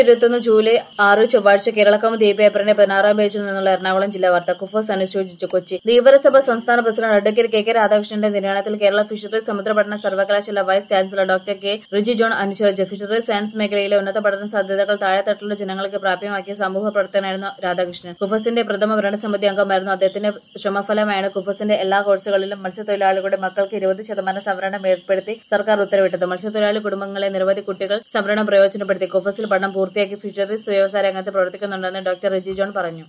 ഇരുപത്തൊന്ന് ജൂലൈ ആറ് ചൊവ്വാഴ്ച കേരളകൗമുദി പേപ്പറിന്റെ പതിനാറാം പേജിൽ നിന്നുള്ള എറണാകുളം ജില്ലാ വാർത്ത കുഫോസ് അനുശോചിച്ചു കൊച്ചി ധീവരസഭ സംസ്ഥാന പ്രസിഡന്റ് അഡ്വക്കേറ്റ് കെ കെ രാധാകൃഷ്ണന്റെ നിര്യാണത്തിൽ കേരള ഫിഷറീസ് സമുദ്രപഠന സർവകലാശാല vice chancellor doctor K Riji John അനുശോചിച്ചു ഫിഷറീസ് സയൻസ് മേഖലയിലെ ഉന്നത പഠന സാധ്യതകൾ താഴെത്തട്ടിലുള്ള ജനങ്ങൾക്ക് പ്രാപ്യമാക്കിയ സമൂഹ പ്രവർത്തകനായിരുന്നു രാധാകൃഷ്ണൻ കുഫസിന്റെ പ്രഥമ ഭരണസമിതി അംഗമായിരുന്നു അദ്ദേഹത്തിന്റെ ശ്രമഫലമായാണ് കുഫസിന്റെ എല്ലാ കോഴ്സുകളിലും മത്സ്യത്തൊഴിലാളികളുടെ മക്കൾക്ക് ഇരുപത് ശതമാനം സംവരണം ഏർപ്പെടുത്തി സർക്കാർ ഉത്തരവിട്ടത് മത്സ്യത്തൊഴിലാളി കുടുംബങ്ങളെ നിരവധി കുട്ടികൾ സംവരണം പ്രയോജനപ്പെടുത്തി കുഫസിൽ പഠനം പൂർത്തിയാക്കി ഫിഷറീസ് വ്യവസായ രംഗത്ത് പ്രവർത്തിക്കുന്നുണ്ടെന്ന് ഡോക്ടർ റിജി ജോൺ പറഞ്ഞു